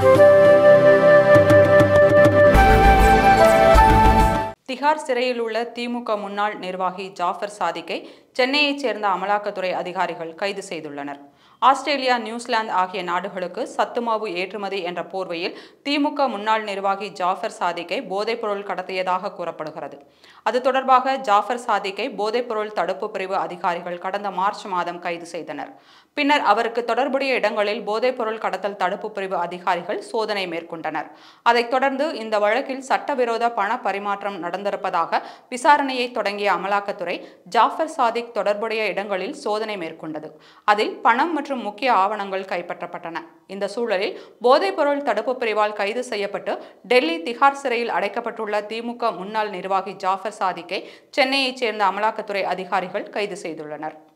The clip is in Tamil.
திகார் சிறையில் உள்ள திமுக முன்னாள் நிர்வாகி ஜாஃபர் சாதிக்கை சென்னையைச் சேர்ந்த அமலாக்கத்துறை அதிகாரிகள் கைது செய்துள்ளனர் ஆஸ்திரேலியா நியூசிலாந்து ஆகிய நாடுகளுக்கு சத்துமாவு ஏற்றுமதி என்ற போர்வையில் திமுக முன்னாள் நிர்வாகி ஜாஃபர் சாதிக்கை போதைப்பொருள் கடத்தியதாக கூறப்படுகிறது அது தொடர்பாக ஜாஃபர் சாதிக்கை போதைப்பொருள் தடுப்பு பிரிவு அதிகாரிகள் கடந்த மார்ச் மாதம் கைது செய்தனர் பின்னர் அவருக்கு தொடர்புடைய இடங்களில் போதைப்பொருள் கடத்தல் தடுப்பு பிரிவு அதிகாரிகள் சோதனை மேற்கொண்டனர் அதைத் தொடர்ந்து இந்த வழக்கில் சட்டவிரோத பண பரிமாற்றம் நடந்திருப்பதாக விசாரணையை தொடங்கிய அமலாக்கத்துறை ஜாஃபர் சாதிக் தொடர்புடைய இடங்களில் சோதனை மேற்கொண்டது அதில் பணம் மற்றும் முக்கிய ஆவணங்கள் கைப்பற்றப்பட்டன இந்த சூழலில் போதைப்பொருள் தடுப்பு பிரிவால் கைது செய்யப்பட்டு டெல்லி திகார் சிறையில் அடைக்கப்பட்டுள்ள திமுக முன்னாள் நிர்வாகி ஜாஃபர் சாதிக்கை சென்னையைச் சேர்ந்த அமலாக்கத்துறை அதிகாரிகள் கைது செய்துள்ளனர்